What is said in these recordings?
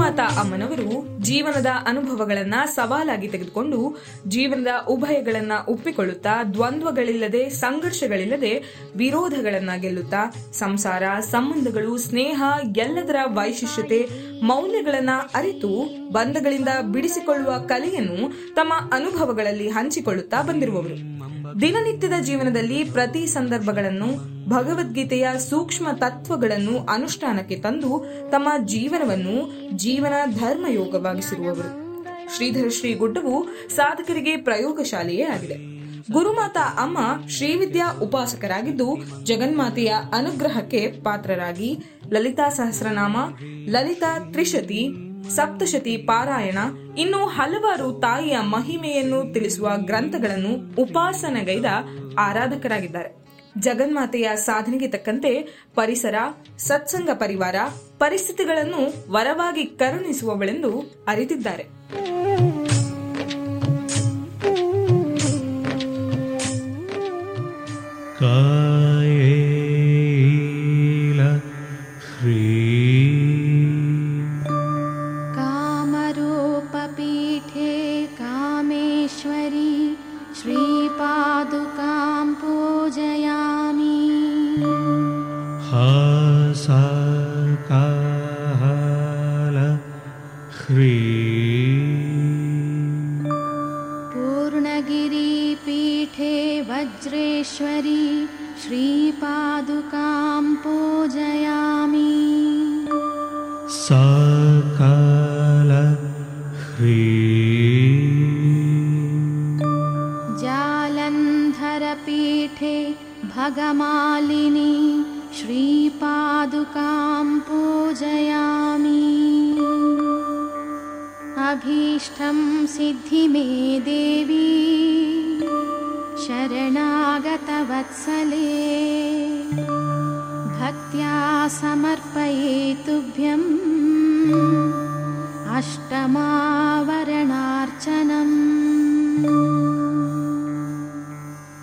ಗುರುಮಾತಾ ಅಮ್ಮನವರು ಜೀವನದ ಅನುಭವಗಳನ್ನ ಸವಾಲಾಗಿ ತೆಗೆದುಕೊಂಡು ಜೀವನದ ಉಭಯಗಳನ್ನ ಒಪ್ಪಿಕೊಳ್ಳುತ್ತಾ ದ್ವಂದ್ವಗಳಿಲ್ಲದೆ ಸಂಘರ್ಷಗಳಿಲ್ಲದೆ ವಿರೋಧಗಳನ್ನ ಗೆಲ್ಲುತ್ತಾ ಸಂಸಾರ ಸಂಬಂಧಗಳು ಸ್ನೇಹ ಎಲ್ಲದರ ವೈಶಿಷ್ಟ್ಯತೆ ಮೌಲ್ಯಗಳನ್ನ ಅರಿತು ಬಂಧಗಳಿಂದ ಬಿಡಿಸಿಕೊಳ್ಳುವ ಕಲೆಯನ್ನು ತಮ್ಮ ಅನುಭವಗಳಲ್ಲಿ ಹಂಚಿಕೊಳ್ಳುತ್ತಾ ಬಂದಿರುವವರು ದಿನನಿತ್ಯದ ಜೀವನದಲ್ಲಿ ಪ್ರತಿ ಸಂದರ್ಭಗಳನ್ನು ಭಗವದ್ಗೀತೆಯ ಸೂಕ್ಷ್ಮ ತತ್ವಗಳನ್ನು ಅನುಷ್ಠಾನಕ್ಕೆ ತಂದು ತಮ್ಮ ಜೀವನವನ್ನು ಜೀವನ ಧರ್ಮಯೋಗವಾಗಿಸಿರುವವರು ಶ್ರೀಧರ ಶ್ರೀ ಗುಡ್ಡವು ಸಾಧಕರಿಗೆ ಪ್ರಯೋಗಶಾಲೆಯೇ ಆಗಿದೆ ಗುರುಮಾತಾ ಅಮ್ಮ ಶ್ರೀವಿದ್ಯಾ ಉಪಾಸಕರಾಗಿದ್ದು ಜಗನ್ಮಾತೆಯ ಅನುಗ್ರಹಕ್ಕೆ ಪಾತ್ರರಾಗಿ ಲಲಿತಾ ಸಹಸ್ರನಾಮ ಲಲಿತಾ ತ್ರಿಶತಿ ಸಪ್ತಶತಿ ಪಾರಾಯಣ ಇನ್ನು ಹಲವಾರು ತಾಯಿಯ ಮಹಿಮೆಯನ್ನು ತಿಳಿಸುವ ಗ್ರಂಥಗಳನ್ನು ಉಪಾಸನೆಗೈದ ಆರಾಧಕರಾಗಿದ್ದಾರೆ ಜಗನ್ಮಾತೆಯ ಸಾಧನೆಗೆ ತಕ್ಕಂತೆ ಪರಿಸರ ಸತ್ಸಂಗ ಪರಿವಾರ ಪರಿಸ್ಥಿತಿಗಳನ್ನು ವರವಾಗಿ ಕರುಣಿಸುವವಳೆಂದು ಅರಿತಿದ್ದಾರೆ कायेल ह्री कामरूपपीठे कामेश्वरी श्रीपादुकां पूजयामि हासाकाल ह्री पूर्णगिरिपीठे वज्रेश्वरी श्रीपादुकां पूजयामि सकाल ह्री जालन्धरपीठे भगमालिनी श्रीपादुकां पूजयामि अभीष्टं सिद्धि मे देवी शरणागतवत्सले भक्त्या समर्पये तुभ्यम् अष्टमावरणार्चनम्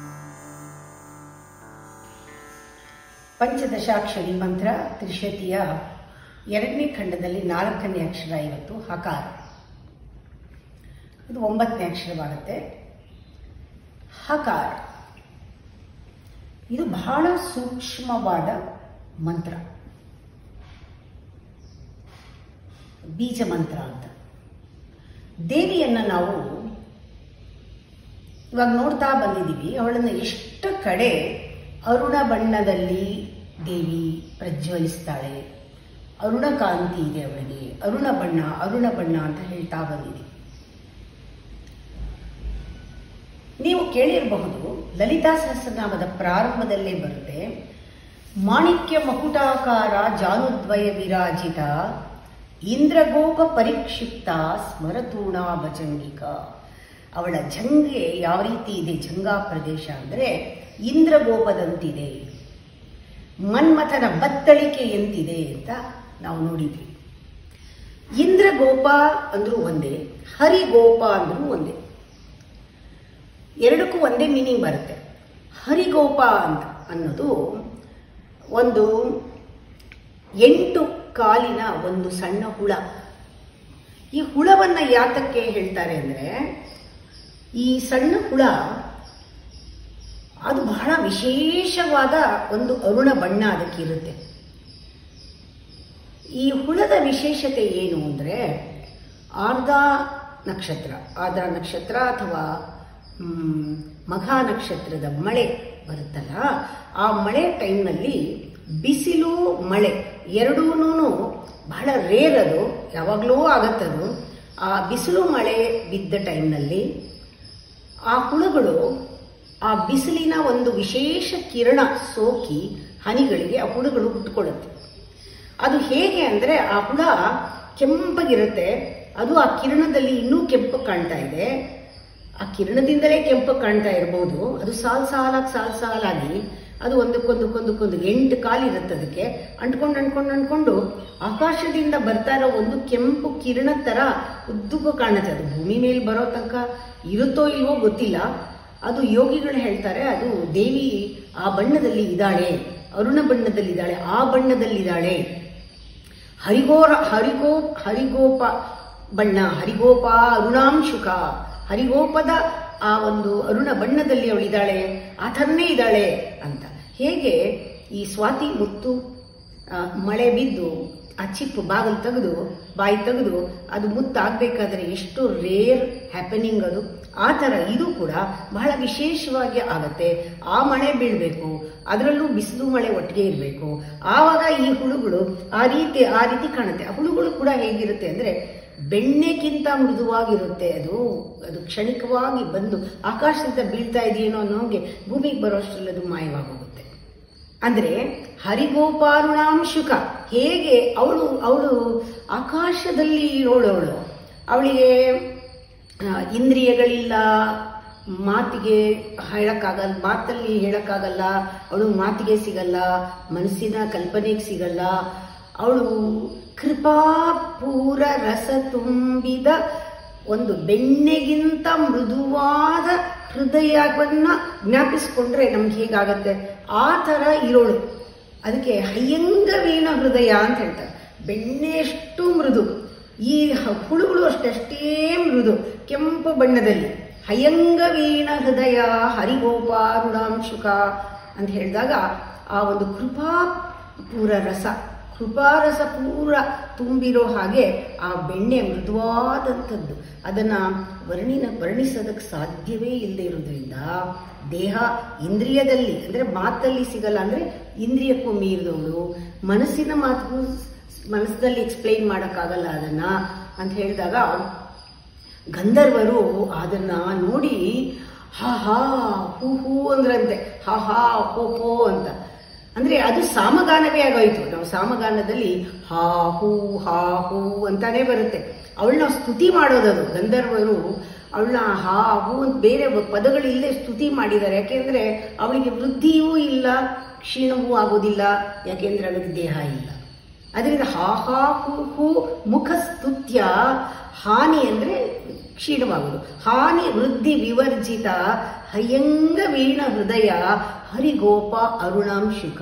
ಪಂಚದಶಾಕ್ಷರಿ ಮಂತ್ರ ತ್ರಿಶತಿಯ ಎರಡನೇ ಖಂಡದಲ್ಲಿ ನಾಲ್ಕನೇ ಅಕ್ಷರ ಇವತ್ತು ಹಕಾರ ಇದು ಒಂಬತ್ತನೇ ಅಕ್ಷರವಾಗುತ್ತೆ ಹಕಾರ ಇದು ಬಹಳ ಸೂಕ್ಷ್ಮವಾದ ಮಂತ್ರ ಬೀಜ ಮಂತ್ರ ಅಂತ ದೇವಿಯನ್ನ ನಾವು ಇವಾಗ ನೋಡ್ತಾ ಬಂದಿದ್ದೀವಿ ಅವಳನ್ನು ಎಷ್ಟು ಕಡೆ ಅರುಣ ಬಣ್ಣದಲ್ಲಿ ದೇವಿ ಪ್ರಜ್ವಲಿಸ್ತಾಳೆ ಅರುಣ ಕಾಂತಿ ಇದೆ ಅವಳಿಗೆ ಅರುಣ ಬಣ್ಣ ಅರುಣ ಬಣ್ಣ ಅಂತ ಹೇಳ್ತಾ ಬಂದಿದೆ ನೀವು ಕೇಳಿರಬಹುದು ಲಲಿತಾ ಸಹಸ್ರನಾಮದ ಪ್ರಾರಂಭದಲ್ಲೇ ಬರುತ್ತೆ ಮಾಣಿಕ್ಯ ಮಕುಟಾಕಾರ ಜಾನುದ್ವಯ ವಿರಾಜಿತ ಇಂದ್ರಗೋಪ ಪರಿಕ್ಷಿಪ್ತ ಸ್ಮರತೂಣ ಭಜಂಗಿಕ ಅವಳ ಜಂಗೆ ಯಾವ ರೀತಿ ಇದೆ ಜಂಗಾ ಪ್ರದೇಶ ಅಂದರೆ ಇಂದ್ರಗೋಪದಂತಿದೆ ಮನ್ಮಥನ ಬತ್ತಳಿಕೆಯಂತಿದೆ ಅಂತ ನಾವು ನೋಡಿದ್ವಿ ಇಂದ್ರಗೋಪ ಅಂದ್ರೂ ಒಂದೇ ಹರಿಗೋಪ ಅಂದ್ರೂ ಒಂದೇ ಎರಡಕ್ಕೂ ಒಂದೇ ಮೀನಿಂಗ್ ಬರುತ್ತೆ ಹರಿಗೋಪ ಅಂತ ಅನ್ನೋದು ಒಂದು ಎಂಟು ಕಾಲಿನ ಒಂದು ಸಣ್ಣ ಹುಳ ಈ ಹುಳವನ್ನ ಯಾತಕ್ಕೆ ಹೇಳ್ತಾರೆ ಅಂದ್ರೆ ಈ ಸಣ್ಣ ಹುಳ ಅದು ಬಹಳ ವಿಶೇಷವಾದ ಒಂದು ಅರುಣ ಬಣ್ಣ ಅದಕ್ಕೆ ಇರುತ್ತೆ ಈ ಹುಳದ ವಿಶೇಷತೆ ಏನು ಅಂದರೆ ಆರ್ಧ ನಕ್ಷತ್ರ ಆರ್ದ್ರ ನಕ್ಷತ್ರ ಅಥವಾ ಮ್, ಮಘ ನಕ್ಷತ್ರದ ಮಳೆ ಬರುತ್ತಲ್ಲ ಆ ಮಳೆ ಟೈಮ್ನಲ್ಲಿ ಬಿಸಿಲು ಮಳೆ ಎರಡೂ ಬಹಳ ರೇರ್ ಅದು ಯಾವಾಗಲೂ ಆಗತ್ತದು ಆ ಬಿಸಿಲು ಮಳೆ ಬಿದ್ದ ಟೈಮ್ನಲ್ಲಿ ಆ ಹುಳುಗಳು ಆ ಬಿಸಿಲಿನ ಒಂದು ವಿಶೇಷ ಕಿರಣ ಸೋಕಿ ಹನಿಗಳಿಗೆ ಆ ಹುಳುಗಳು ಹುಟ್ಟುಕೊಳ್ಳುತ್ತೆ ಅದು ಹೇಗೆ ಅಂದರೆ ಆ ಹುಳ ಕೆಂಪಗಿರುತ್ತೆ ಅದು ಆ ಕಿರಣದಲ್ಲಿ ಇನ್ನೂ ಕೆಂಪು ಕಾಣ್ತಾ ಇದೆ ಆ ಕಿರಣದಿಂದಲೇ ಕೆಂಪು ಕಾಣ್ತಾ ಇರ್ಬೋದು ಅದು ಸಾಲ್ ಸಾಲಾಗಿ ಸಾಲ್ ಸಾಲಾಗಿ ಅದು ಒಂದಕ್ಕೊಂದಕ್ಕೊಂದಕ್ಕೊಂದು ಎಂಟು ಕಾಲಿರುತ್ತೆ ಅದಕ್ಕೆ ಅಂಟ್ಕೊಂಡು ಅಂಟ್ಕೊಂಡು ಅಂಟ್ಕೊಂಡು ಆಕಾಶದಿಂದ ಬರ್ತಾ ಇರೋ ಒಂದು ಕೆಂಪು ಕಿರಣ ತರ ಉದ್ದಕ್ಕೂ ಕಾಣುತ್ತೆ ಅದು ಭೂಮಿ ಮೇಲೆ ಬರೋ ತನಕ ಇರುತ್ತೋ ಇಲ್ವೋ ಗೊತ್ತಿಲ್ಲ ಅದು ಯೋಗಿಗಳು ಹೇಳ್ತಾರೆ ಅದು ದೇವಿ ಆ ಬಣ್ಣದಲ್ಲಿ ಇದ್ದಾಳೆ ಅರುಣ ಬಣ್ಣದಲ್ಲಿದ್ದಾಳೆ ಆ ಬಣ್ಣದಲ್ಲಿದ್ದಾಳೆ ಹರಿಗೋರ ಹರಿಗೋ ಹರಿಗೋಪ ಬಣ್ಣ ಹರಿಗೋಪ ಅರುಣಾಂಶುಕ ಹರಿಗೋಪದ ಆ ಒಂದು ಅರುಣ ಬಣ್ಣದಲ್ಲಿ ಅವಳಿದ್ದಾಳೆ ಆ ಥರನೇ ಇದ್ದಾಳೆ ಅಂತ ಹೇಗೆ ಈ ಸ್ವಾತಿ ಮುತ್ತು ಆ, ಮಳೆ ಬಿದ್ದು ಆ ಚಿಪ್ಪು ಬಾಗಿಲು ತೆಗೆದು ಬಾಯಿ ತೆಗೆದು ಅದು ಮುತ್ತಾಗಬೇಕಾದ್ರೆ ಎಷ್ಟು ರೇರ್ ಹ್ಯಾಪನಿಂಗ್ ಅದು ಆ ಥರ ಇದು ಕೂಡ ಬಹಳ ವಿಶೇಷವಾಗಿ ಆಗತ್ತೆ ಆ ಮಳೆ ಬೀಳಬೇಕು ಅದರಲ್ಲೂ ಬಿಸಿಲು ಮಳೆ ಒಟ್ಟಿಗೆ ಇರಬೇಕು ಆವಾಗ ಈ ಹುಳುಗಳು ಆ ರೀತಿ ಆ ರೀತಿ ಕಾಣುತ್ತೆ ಆ ಹುಳುಗಳು ಕೂಡ ಹೇಗಿರುತ್ತೆ ಅಂದರೆ ಬೆಣ್ಣೆಗಿಂತ ಮೃದುವಾಗಿರುತ್ತೆ ಅದು ಅದು ಕ್ಷಣಿಕವಾಗಿ ಬಂದು ಆಕಾಶದಿಂದ ಬೀಳ್ತಾ ಇದೆಯೇನೋ ಅನ್ನೋಂಗೆ ಭೂಮಿಗೆ ಬರೋಷ್ಟರಲ್ಲಿ ಅದು ಮಾಯವಾಗೋಗುತ್ತೆ ಅಂದ್ರೆ ಹರಿಗೋಪಾರುಣಾಂಶುಕ ಹೇಗೆ ಅವಳು ಅವಳು ಆಕಾಶದಲ್ಲಿ ಇರೋಳು ಅವಳು ಅವಳಿಗೆ ಆ, ಇಂದ್ರಿಯಗಳಿಲ್ಲ ಮಾತಿಗೆ ಹೇಳಕ್ಕಾಗಲ್ಲ ಮಾತಲ್ಲಿ ಹೇಳಕ್ಕಾಗಲ್ಲ ಅವಳು ಮಾತಿಗೆ ಸಿಗಲ್ಲ ಮನಸ್ಸಿನ ಕಲ್ಪನೆಗೆ ಸಿಗಲ್ಲ ಅವಳು ಕೃಪಾಪೂರ ರಸ ತುಂಬಿದ ಒಂದು ಬೆಣ್ಣೆಗಿಂತ ಮೃದುವಾದ ಹೃದಯವನ್ನ ಜ್ಞಾಪಿಸ್ಕೊಂಡ್ರೆ ನಮ್ಗೆ ಹೇಗಾಗತ್ತೆ ಆ ಥರ ಇರೋಳು ಅದಕ್ಕೆ ಹಯ್ಯಂಗವೀಣ ಹೃದಯ ಅಂತ ಹೇಳ್ತಾರೆ ಬೆಣ್ಣೆಷ್ಟು ಮೃದು ಈ ಹ- ಹುಳುಗಳು ಅಷ್ಟೇ ಮೃದು ಕೆಂಪು ಬಣ್ಣದಲ್ಲಿ ಹಯಂಗವೀಣ ಹೃದಯ ಹರಿಗೋಪಾರುಣಾಂಶುಕ ಅಂತ ಹೇಳಿದಾಗ ಆ ಒಂದು ಕೃಪಾ ಪೂರ ರಸ ಕೃಪಾರಸ ಪೂರ ತುಂಬಿರೋ ಹಾಗೆ ಆ ಬೆಣ್ಣೆ ಮೃದುವಾದಂಥದ್ದು ಅದನ್ನ ವರ್ಣಿನ ವರ್ಣಿಸೋದಕ್ಕೆ ಸಾಧ್ಯವೇ ಇಲ್ಲದೆ ಇರೋದ್ರಿಂದ ದೇಹ ಇಂದ್ರಿಯದಲ್ಲಿ ಅಂದ್ರೆ ಮಾತಲ್ಲಿ ಸಿಗಲ್ಲ ಅಂದ್ರೆ ಇಂದ್ರಿಯಕ್ಕೂ ಮೀರಿದವಳು ಮನಸ್ಸಿನ ಮಾತಿಗೂ ಮನಸ್ಸಿನಲ್ಲಿ ಎಕ್ಸ್ಪ್ಲೈನ್ ಮಾಡೋಕ್ಕಾಗಲ್ಲ ಅದನ್ನ ಅಂತ ಹೇಳಿದಾಗ ಗಂಧರ್ವರು ಅದನ್ನ ನೋಡಿ ಹಾ ಹಾ ಹೂ ಹೂ ಅಂದ್ರಂತೆ ಹಾ ಹಾ ಹೋ ಹೋ ಅಂತ ಅಂದ್ರೆ ಅದು ಸಾಮಗಾನವೇ ಆಗೋಯ್ತು ನಾವು ಸಾಮಗಾನದಲ್ಲಿ ಹಾ ಹೂ ಹಾ ಹೂ ಅಂತಾನೆ ಬರುತ್ತೆ ಅವಳನ್ನ ಸ್ತುತಿ ಮಾಡೋದದು ಗಂಧರ್ವರು ಅವಳನ್ನ ಹಾ ಹೂ ಅಂತ ಬೇರೆ ಪದಗಳಿಲ್ಲದೆ ಸ್ತುತಿ ಮಾಡಿದ್ದಾರೆ ಯಾಕೆಂದ್ರೆ ಅವಳಿಗೆ ವೃದ್ಧಿಯೂ ಇಲ್ಲ ಕ್ಷೀಣವೂ ಆಗೋದಿಲ್ಲ ಯಾಕೆಂದ್ರೆ ಅವಳಿಗೆ ದೇಹ ಇಲ್ಲ ಅದರಿಂದ ಹಾ ಹಾ ಹೂ ಹೂ ಮುಖ ಸ್ತುತ್ಯ ಹಾನಿ ಅಂದ್ರೆ ಕ್ಷೀಣವಾಗುವುದು ಹಾನಿ ವೃದ್ಧಿ ವಿವರ್ಜಿತ ಹಯ್ಯಂಗ ವೀಣ ಹೃದಯ ಹರಿಗೋಪ ಅರುಣಾಂಶುಕ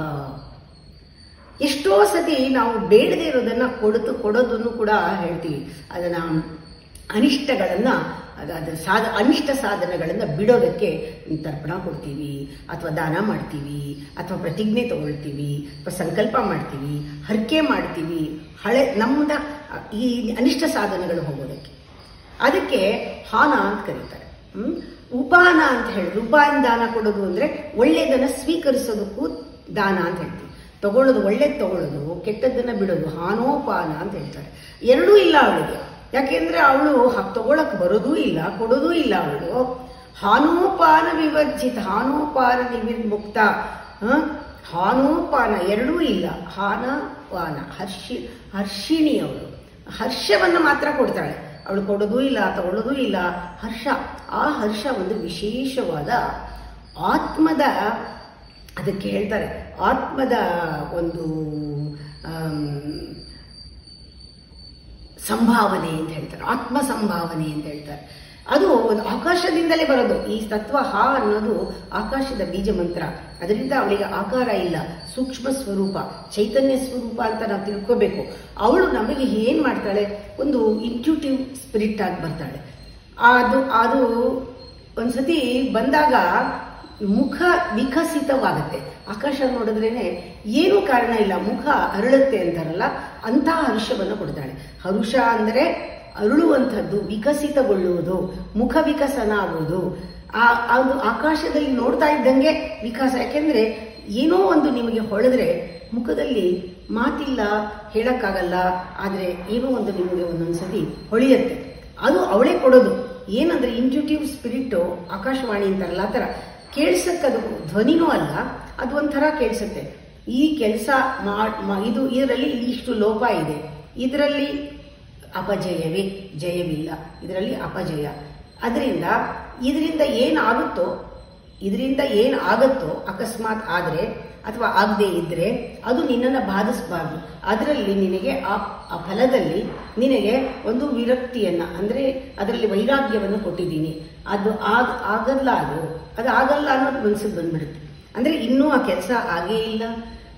ಎಷ್ಟೋ ಸತಿ ನಾವು ಬೇಡದೇ ಇರೋದನ್ನ ಕೊಡುತ್ತು ಕೊಡೋದನ್ನು ಕೂಡ ಹೇಳ್ತೀವಿ ಅದನ್ನ ಅನಿಷ್ಟಗಳನ್ನ ಅದ ಅದು ಸಾಧ ಅನಿಷ್ಟ ಸಾಧನಗಳನ್ನ ಬಿಡೋದಕ್ಕೆ ತರ್ಪಣ ಕೊಡ್ತೀವಿ ಅಥವಾ ದಾನ ಮಾಡ್ತೀವಿ ಅಥವಾ ಪ್ರತಿಜ್ಞೆ ತಗೊಳ್ತೀವಿ ಅಥವಾ ಸಂಕಲ್ಪ ಮಾಡ್ತೀವಿ ಹರಕೆ ಮಾಡ್ತೀವಿ ಹಳೆ ನಮ್ಮದ ಈ ಅನಿಷ್ಟ ಸಾಧನಗಳು ಹೋಗೋದಕ್ಕೆ ಅದಕ್ಕೆ ಹಾನ ಅಂತ ಕರೀತಾರೆ ಹ್ಮ್ ಉಪಾನ ಅಂತ ಹೇಳಿದ್ರು ಉಪಾಯನ ದಾನ ಕೊಡೋದು ಅಂದ್ರೆ ಒಳ್ಳೆಯದನ್ನ ಸ್ವೀಕರಿಸೋದಕ್ಕೂ ದಾನ ಅಂತ ಹೇಳ್ತೀವಿ ತಗೊಳ್ಳೋದು ಒಳ್ಳೇದು ತಗೊಳ್ಳೋದು ಕೆಟ್ಟದ್ದನ್ನ ಬಿಡೋದು ಹಾನೋಪಾನ ಅಂತ ಹೇಳ್ತಾರೆ ಎರಡೂ ಇಲ್ಲ ಅವಳಿಗೆ ಯಾಕೆಂದ್ರೆ ಅವಳು ತಗೊಳಕ್ ಬರೋದೂ ಇಲ್ಲ ಕೊಡೋದೂ ಇಲ್ಲ ಅವಳು ಹಾನೋಪಾನ ವಿವರ್ಜಿತ ಹಾನೋಪಾನ ನಿವಿರ್ಮುಕ್ತ ಹ? ಹಾನೋಪಾನ ಎರಡೂ ಇಲ್ಲ ಹಾನ ಪಾನ ಹರ್ಷಿ ಹರ್ಷಿಣಿ ಅವಳು ಹರ್ಷವನ್ನು ಮಾತ್ರ ಕೊಡ್ತಾಳೆ ಅವಳು ಕೊಡೋದೂ ಇಲ್ಲ ತಗೊಳ್ಳೋದೂ ಇಲ್ಲ ಹರ್ಷ ಆ ಹರ್ಷ ಒಂದು ವಿಶೇಷವಾದ ಆತ್ಮದ ಅದಕ್ಕೆ ಹೇಳ್ತಾರೆ ಆತ್ಮದ ಒಂದು ಆಮ್, ಸಂಭಾವನೆ ಅಂತ ಹೇಳ್ತಾರೆ ಆತ್ಮ ಸಂಭಾವನೆ ಅಂತ ಹೇಳ್ತಾರೆ ಅದು ಒಂದು ಆಕಾಶದಿಂದಲೇ ಬರೋದು ಈ ತತ್ವ ಹ ಅನ್ನೋದು ಆಕಾಶದ ಬೀಜ ಮಂತ್ರ ಅದರಿಂದ ಅವಳಿಗೆ ಆಕಾರ ಇಲ್ಲ ಸೂಕ್ಷ್ಮ ಸ್ವರೂಪ ಚೈತನ್ಯ ಸ್ವರೂಪ ಅಂತ ನಾವು ತಿಳ್ಕೋಬೇಕು ಅವಳು ನಮಗೆ ಏನ್ ಮಾಡ್ತಾಳೆ ಒಂದು ಇಂಟ್ಯೂಟಿವ್ ಸ್ಪಿರಿಟ್ ಆಗಿ ಬರ್ತಾಳೆ ಅದು ಅದು ಒಂದ್ಸತಿ ಬಂದಾಗ ಮುಖ ವಿಕಸಿತವಾಗುತ್ತೆ ಆಕಾಶ ನೋಡಿದ್ರೇನೆ ಏನೂ ಕಾರಣ ಇಲ್ಲ ಮುಖ ಅರಳುತ್ತೆ ಅಂತಾರಲ್ಲ ಅಂತಹ ಹರ್ಷವನ್ನು ಕೊಡ್ತಾಳೆ ಹರುಷ ಅಂದರೆ ಅರಳುವಂಥದ್ದು ವಿಕಸಿತಗೊಳ್ಳುವುದು ಮುಖ ವಿಕಸನ ಆಗುವುದು ಆ ಅದು ಆಕಾಶದಲ್ಲಿ ನೋಡ್ತಾ ಇದ್ದಂಗೆ ವಿಕಾಸ ಯಾಕೆಂದ್ರೆ ಏನೋ ಒಂದು ನಿಮಗೆ ಹೊಳೆದ್ರೆ ಮುಖದಲ್ಲಿ ಮಾತಿಲ್ಲ ಹೇಳಕ್ಕಾಗಲ್ಲ ಆದರೆ ಏನೋ ಒಂದು ನಿಮಗೆ ಒಂದೊಂದ್ಸತಿ ಹೊಳೆಯುತ್ತೆ ಅದು ಅವಳೇ ಕೊಡೋದು ಏನಂದ್ರೆ ಇಂಟ್ಯೂಟಿವ್ ಸ್ಪಿರಿಟ್ ಆಕಾಶವಾಣಿ ಅಂತಾರಲ್ಲ ಆ ಥರ ಕೇಳಿಸಕ್ಕದು ಧ್ವನಿನೂ ಅಲ್ಲ ಅದು ಒಂಥರ ಕೇಳಿಸುತ್ತೆ ಈ ಕೆಲಸ ಇದು ಇದರಲ್ಲಿ ಇಷ್ಟು ಲೋಪ ಇದೆ ಇದರಲ್ಲಿ ಅಪಜಯವೇ ಜಯವಿಲ್ಲ ಇದರಲ್ಲಿ ಅಪಜಯ ಅದರಿಂದ ಇದರಿಂದ ಏನಾಗುತ್ತೋ ಇದರಿಂದ ಏನು ಆಗುತ್ತೋ ಅಕಸ್ಮಾತ್ ಆದರೆ ಅಥವಾ ಆಗದೆ ಇದ್ರೆ ಅದು ನಿನ್ನನ್ನು ಬಾಧಿಸಬಾರ್ದು ಅದರಲ್ಲಿ ನಿನಗೆ ಆ ಆ ಫಲದಲ್ಲಿ ನಿನಗೆ ಒಂದು ವಿರಕ್ತಿಯನ್ನ ಅಂದ್ರೆ ಅದರಲ್ಲಿ ವೈರಾಗ್ಯವನ್ನು ಕೊಟ್ಟಿದ್ದೀನಿ ಅದು ಆಗ ಆಗಲ್ಲ ಅದು ಅದು ಆಗಲ್ಲ ಅನ್ನೋದು ಮನಸ್ಸಿಗೆ ಬಂದ್ಬಿಡುತ್ತೆ ಅಂದ್ರೆ ಇನ್ನೂ ಆ ಕೆಲಸ ಆಗೇ ಇಲ್ಲ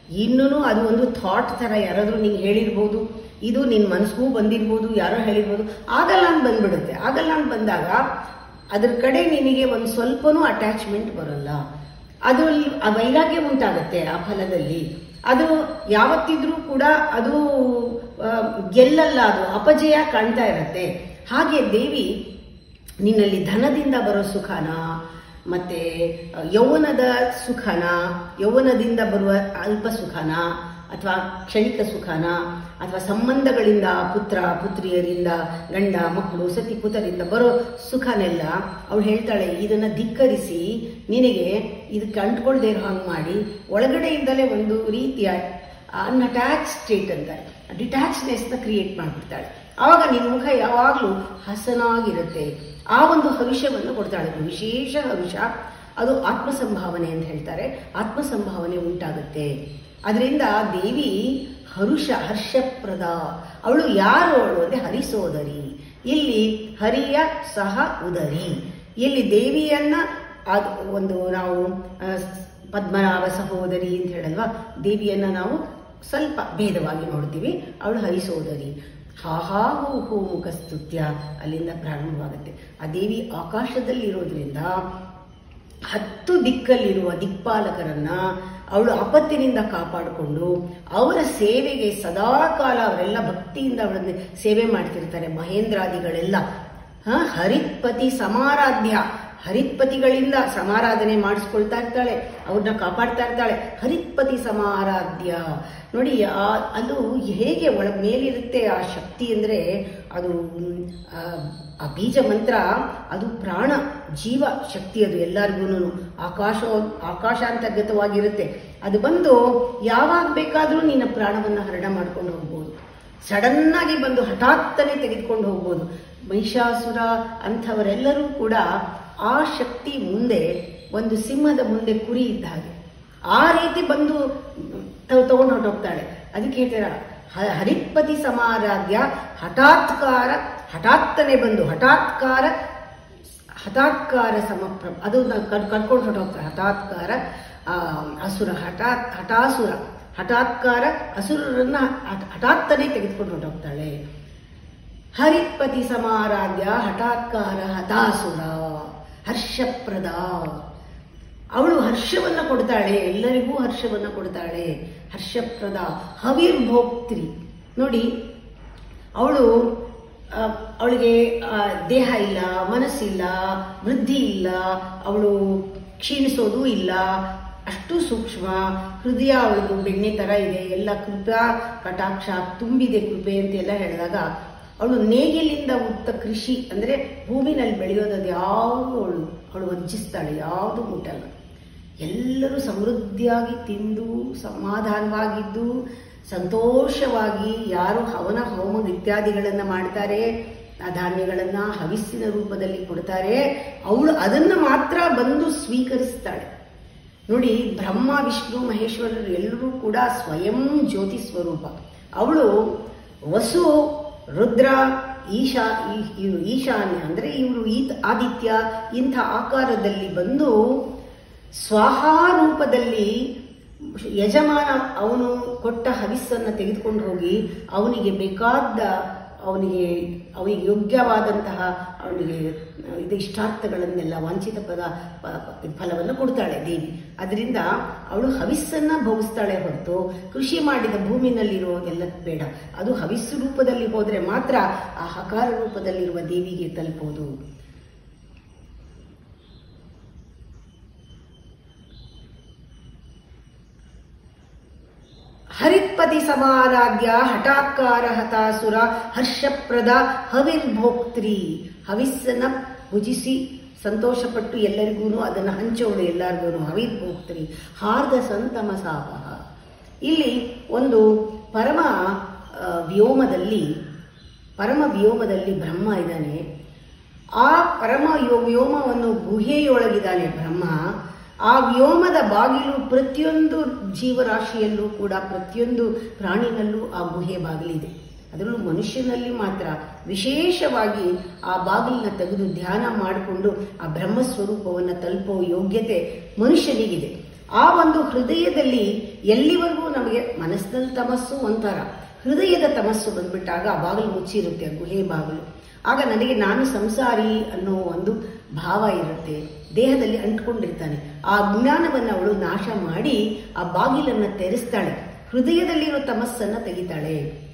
ಇನ್ನೂ ಅದು ಒಂದು ಥಾಟ್ ಥರ ಯಾರಾದರೂ ನಿಂಗೆ ಹೇಳಿರ್ಬೋದು ಇದು ನಿನ್ನ ಮನಸ್ಸಿಗೂ ಬಂದಿರ್ಬೋದು ಯಾರೋ ಹೇಳಿರ್ಬೋದು ಆಗಲ್ಲ ಅಂತ ಬಂದ್ಬಿಡುತ್ತೆ ಆಗಲ್ಲ ಅಂತ ಬಂದಾಗ ಅದ್ರ ಕಡೆ ನಿನಗೆ ಒಂದು ಸ್ವಲ್ಪನೂ ಅಟ್ಯಾಚ್ಮೆಂಟ್ ಬರಲ್ಲ ಅದು ಆ ವೈರಾಗ್ಯ ಉಂಟಾಗುತ್ತೆ ಆ ಫಲದಲ್ಲಿ ಅದು ಯಾವತ್ತಿದ್ರೂ ಕೂಡ ಅದು ಆ, ಗೆಲ್ಲಲ್ಲ ಅದು ಅಪಜಯ ಕಾಣ್ತಾ ಇರತ್ತೆ ಹಾಗೆ ದೇವಿ ನಿನ್ನಲ್ಲಿ ಧನದಿಂದ ಬರೋ ಸುಖನ ಮತ್ತೆ ಆ, ಯೌವನದ ಸುಖನ ಯೌವನದಿಂದ ಬರುವ ಅಲ್ಪ ಸುಖನ ಅಥವಾ ಕ್ಷಣಿಕ ಸುಖನ ಅಥವಾ ಸಂಬಂಧಗಳಿಂದ ಪುತ್ರ ಪುತ್ರಿಯರಿಂದ ಗಂಡ ಮಕ್ಕಳು ಸತಿ ಪುತರಿಂದ ಬರೋ ಸುಖನೆಲ್ಲ ಅವಳು ಹೇಳ್ತಾಳೆ ಇದನ್ನ ಧಿಕ್ಕರಿಸಿ ನಿನಗೆ ಇದಕ್ಕೆ ಅಂಟ್ಕೊಳ್ದೇ ಇರೋ ಹಂಗೆ ಮಾಡಿ ಒಳಗಡೆಯಿಂದಲೇ ಒಂದು ರೀತಿಯ ಅನ್ಅಟ್ಯಾಚ್ ಸ್ಟೇಟ್ ಅಂತಾರೆ ಡಿಟ್ಯಾಚ್ನೆಸ್ನ ಕ್ರಿಯೇಟ್ ಮಾಡಿಬಿಡ್ತಾಳೆ ಆವಾಗ ನಿನ್ನ ಮುಖ ಯಾವಾಗಲೂ ಹಸನಾಗಿರುತ್ತೆ ಆ ಒಂದು ಹರುಷವನ್ನು ಕೊಡ್ತಾಳೆ ಅದು ವಿಶೇಷ ಹರುಷ ಅದು ಆತ್ಮ ಸಂಭಾವನೆ ಅಂತ ಹೇಳ್ತಾರೆ ಆತ್ಮ ಸಂಭಾವನೆ ಉಂಟಾಗುತ್ತೆ ಅದರಿಂದ ದೇವಿ ಹರುಷ ಹರ್ಷಪ್ರದ ಅವಳು ಯಾರು ಅವಳು ಅಂದ್ರೆ ಹರಿಸೋದರಿ ಇಲ್ಲಿ ಹರಿಯ ಸಹ ಉದರಿ ಇಲ್ಲಿ ದೇವಿಯನ್ನ ಅದು ಒಂದು ನಾವು ಆ, ಪದ್ಮನಾಭ ಸಹೋದರಿ ಅಂತ ಹೇಳಲ್ವಾ ದೇವಿಯನ್ನ ನಾವು ಸ್ವಲ್ಪ ಭೇದವಾಗಿ ನೋಡ್ತೀವಿ ಅವಳು ಹರಿಸೋದರಿ ಹಾ ಹಾ ಹೂ ಹೂ ಮುಖ ಸ್ತುತ್ಯ ಅಲ್ಲಿಂದ ಪ್ರಾರಂಭವಾಗುತ್ತೆ ಆ ದೇವಿ ಆಕಾಶದಲ್ಲಿರೋದ್ರಿಂದ ಹತ್ತು ದಿಕ್ಕಲ್ಲಿರುವ ದಿಕ್ಪಾಲಕರನ್ನ ಅವಳು ಆಪತ್ತಿನಿಂದ ಕಾಪಾಡಿಕೊಂಡು ಅವರ ಸೇವೆಗೆ ಸದಾಕಾಲ ಅವರೆಲ್ಲ ಭಕ್ತಿಯಿಂದ ಅವಳನ್ನು ಸೇವೆ ಮಾಡ್ತಿರ್ತಾರೆ ಮಹೇಂದ್ರಾದಿಗಳೆಲ್ಲ ಹ ಹರಿತ್ಪತಿ ಸಮಾರಾಧ್ಯ ಹರಿತ್ಪತಿಗಳಿಂದ ಸಮಾರಾಧನೆ ಮಾಡಿಸ್ಕೊಳ್ತಾ ಇರ್ತಾಳೆ ಅವ್ರನ್ನ ಕಾಪಾಡ್ತಾ ಇರ್ತಾಳೆ ಹರಿತ್ಪತಿ ಸಮಾರಾಧ್ಯ ನೋಡಿ ಆ ಅದು ಹೇಗೆ ಒಳ ಮೇಲಿರುತ್ತೆ ಆ ಶಕ್ತಿ ಅಂದರೆ ಅದು ಮ್, ಆ, ಆ ಬೀಜ ಮಂತ್ರ ಅದು ಪ್ರಾಣ ಜೀವ ಶಕ್ತಿ ಅದು ಎಲ್ಲರಿಗೂ ಆಕಾಶ ಆಕಾಶಾಂತರ್ಗತವಾಗಿರುತ್ತೆ ಅದು ಬಂದು ಯಾವಾಗ ಬೇಕಾದರೂ ನಿನ್ನ ಪ್ರಾಣವನ್ನು ಹರಣ ಮಾಡ್ಕೊಂಡು ಹೋಗ್ಬೋದು ಸಡನ್ ಆಗಿ ಬಂದು ಹಠಾತ್ತನೆ ತೆಗೆದುಕೊಂಡು ಹೋಗ್ಬೋದು ಮಹಿಷಾಸುರ ಅಂಥವರೆಲ್ಲರೂ ಕೂಡ ಆ ಶಕ್ತಿ ಮುಂದೆ ಒಂದು ಸಿಂಹದ ಮುಂದೆ ಕುರಿ ಇದ್ದ ಹಾಗೆ ಆ ರೀತಿ ಬಂದು ತಗೊಂಡು ಹೊರಟೋಗ್ತಾಳೆ ಅದಕ್ಕೆ ಹೇಳ್ತಾರ ಹ- ಹರಿತ್ಪತಿ ಸಮಾರಾಧ್ಯ ಹಠಾತ್ಕಾರ ಹಠಾತ್ತನೆ ಬಂದು ಹಠಾತ್ಕಾರ ಹಠಾತ್ಕಾರ ಸಮಪ್ರ ಅದು ಕರ್ಕೊಂಡು ಹೊರಟೋಗ್ತಾರೆ ಹಠಾತ್ಕಾರ ಆ, ಅಸುರ ಹಠಾತ್ ಹಠಾಸುರ ಹಠಾತ್ಕಾರ ಅಸುರರನ್ನ ಹಠ- ಹಠಾತ್ತನೆ ತೆಗೆದುಕೊಂಡು ಹೊರಟೋಗ್ತಾಳೆ ಹರಿತ್ಪತಿ ಸಮಾರಾಧ್ಯ ಹಠಾತ್ಕಾರ ಹತಾಸುರ ಹರ್ಷಪ್ರದ ಅವಳು ಹರ್ಷವನ್ನ ಕೊಡ್ತಾಳೆ ಎಲ್ಲರಿಗೂ ಹರ್ಷವನ್ನ ಕೊಡ್ತಾಳೆ ಹರ್ಷಪ್ರದ ಹವಿರ್ಭೋಕ್ತ್ರಿ ನೋಡಿ ಅವಳು ಆ, ಅವಳಿಗೆ ಆ, ದೇಹ ಇಲ್ಲ ಮನಸ್ಸಿಲ್ಲ ವೃದ್ಧಿ ಇಲ್ಲ ಅವಳು ಕ್ಷೀಣಿಸೋದು ಇಲ್ಲ ಅಷ್ಟು ಸೂಕ್ಷ್ಮ ಹೃದಯ ಅವಳದು ಬೆಣ್ಣೆ ತರ ಇದೆ ಎಲ್ಲ ಕೃಪಾ ಕಟಾಕ್ಷ ತುಂಬಿದೆ ಕೃಪೆ ಅಂತೆಲ್ಲ ಹೇಳಿದಾಗ ಅವಳು ನೇಗಿಲಿಂದ ಉತ್ತ ಕೃಷಿ ಅಂದ್ರೆ ಭೂಮಿನಲ್ಲಿ ಬೆಳೆಯೋದದು ಯಾವುದು ಅವಳು ಅವಳು ವಂಚಿಸ್ತಾಳೆ ಯಾವುದು ಮುಟ್ಟಲ್ಲ ಎಲ್ಲರೂ ಸಮೃದ್ಧಿಯಾಗಿ ತಿಂದು ಸಮಾಧಾನವಾಗಿದ್ದು ಸಂತೋಷವಾಗಿ ಯಾರು ಹವನ ಹೋಮ ಇತ್ಯಾದಿಗಳನ್ನ ಮಾಡ್ತಾರೆ ಆ ಧಾನ್ಯಗಳನ್ನ ಹವಿಸ್ಸಿನ ರೂಪದಲ್ಲಿ ಕೊಡ್ತಾರೆ ಅವಳು ಅದನ್ನ ಮಾತ್ರ ಬಂದು ಸ್ವೀಕರಿಸ್ತಾಳೆ ನೋಡಿ ಬ್ರಹ್ಮ ವಿಷ್ಣು ಮಹೇಶ್ವರರು ಎಲ್ಲರೂ ಕೂಡ ಸ್ವಯಂ ಜ್ಯೋತಿ ಸ್ವರೂಪ ಅವಳು ವಸು ರುದ್ರ ಈಶಾ ಈ- ಇವ್ರು ಈಶಾನ್ಯ ಅಂದ್ರೆ ಇವರು ಈತ ಆದಿತ್ಯ ಇಂಥ ಆಕಾರದಲ್ಲಿ ಬಂದು ಸ್ವಾಹಾ ರೂಪದಲ್ಲಿ ಯಜಮಾನ ಅವನು ಕೊಟ್ಟ ಹವಿಸ್ಸನ್ನು ತೆಗೆದುಕೊಂಡು ಹೋಗಿ ಅವನಿಗೆ ಬೇಕಾದ ಅವನಿಗೆ ಅವನಿಗೆ ಯೋಗ್ಯವಾದಂತಹ ಅವನಿಗೆ ಇದು ಇಷ್ಟಾರ್ಥಗಳನ್ನೆಲ್ಲ ವಾಂಛಿತ ಪದ ಪ- ಪ- ಫಲವನ್ನು ಕೊಡ್ತಾಳೆ ದೇವಿ ಅದರಿಂದ ಅವಳು ಹವಿಸ್ಸನ್ನ ಭೋಗಿಸ್ತಾಳೆ ಹೊರತು ಕೃಷಿ ಮಾಡಿದ ಭೂಮಿನಲ್ಲಿರೋದೆಲ್ಲ ಬೇಡ ಅದು ಹವಿಸ್ಸು ರೂಪದಲ್ಲಿ ಹೋದ್ರೆ ಮಾತ್ರ ಆ ಹಕಾರ ರೂಪದಲ್ಲಿರುವ ದೇವಿಗೆ ತಲುಪೋದು ಹರಿತ್ಪತಿ ಸಮಾರಾಧ್ಯ ಹಠಾತ್ಕಾರ ಹತಾಸುರ ಹರ್ಷಪ್ರದ ಹವಿರ್ಭೋಕ್ತ್ರಿ ಹವಿಸ್ಸನ್ನ ಭುಜಿಸಿ ಸಂತೋಷಪಟ್ಟು ಎಲ್ಲರಿಗೂ ಅದನ್ನು ಹಂಚೋಳು ಎಲ್ಲರಿಗೂ ಹವಿರ್ಭೋಕ್ತ್ರಿ ಹಾರ್ದ ಸಂತಮಸಾಪಹ ಇಲ್ಲಿ ಒಂದು ಪರಮ ಆ, ವ್ಯೋಮದಲ್ಲಿ ಪರಮ ವ್ಯೋಮದಲ್ಲಿ ಬ್ರಹ್ಮ ಇದ್ದಾನೆ ಆ ಪರಮ ಯೋ- ವ್ಯೋಮವನ್ನು ಗುಹೆಯೊಳಗಿದ್ದಾನೆ ಬ್ರಹ್ಮ ಆ ವ್ಯೋಮದ ಬಾಗಿಲು ಪ್ರತಿಯೊಂದು ಜೀವರಾಶಿಯಲ್ಲೂ ಕೂಡ ಪ್ರತಿಯೊಂದು ಪ್ರಾಣಿನಲ್ಲೂ ಆ ಗುಹೆ ಬಾಗಿಲಿದೆ ಅದರಲ್ಲೂ ಮನುಷ್ಯನಲ್ಲಿ ಮಾತ್ರ ವಿಶೇಷವಾಗಿ ಆ ಬಾಗಿಲನ್ನ ತೆಗೆದು ಧ್ಯಾನ ಮಾಡಿಕೊಂಡು ಆ ಬ್ರಹ್ಮ ಸ್ವರೂಪವನ್ನು ತಲುಪೋ ಯೋಗ್ಯತೆ ಮನುಷ್ಯನಿಗಿದೆ ಆ ಒಂದು ಹೃದಯದಲ್ಲಿ ಎಲ್ಲಿವರೆಗೂ ನಮಗೆ ಮನಸ್ಸಿನಲ್ಲಿ ತಮಸ್ಸು ಒಂಥರ ಹೃದಯದ ತಮಸ್ಸು ಬಂದ್ಬಿಟ್ಟಾಗ ಆ ಬಾಗಿಲು ಮುಚ್ಚಿರುತ್ತೆ ಆ ಗುಹೆ ಬಾಗಿಲು ಆಗ ನನಗೆ ನಾನು ಸಂಸಾರಿ ಅನ್ನೋ ಒಂದು ಭಾವ ಇರುತ್ತೆ ದೇಹದಲ್ಲಿ ಅಂಟ್ಕೊಂಡಿರ್ತಾನೆ ಆ ಜ್ಞಾನವನ್ನು ಅವಳು ನಾಶ ಮಾಡಿ ಆ ಬಾಗಿಲನ್ನು ತೆರೆಸ್ತಾಳೆ ಹೃದಯದಲ್ಲಿರೋ ತಮಸ್ಸನ್ನ ತೆಗಿತಾಳೆ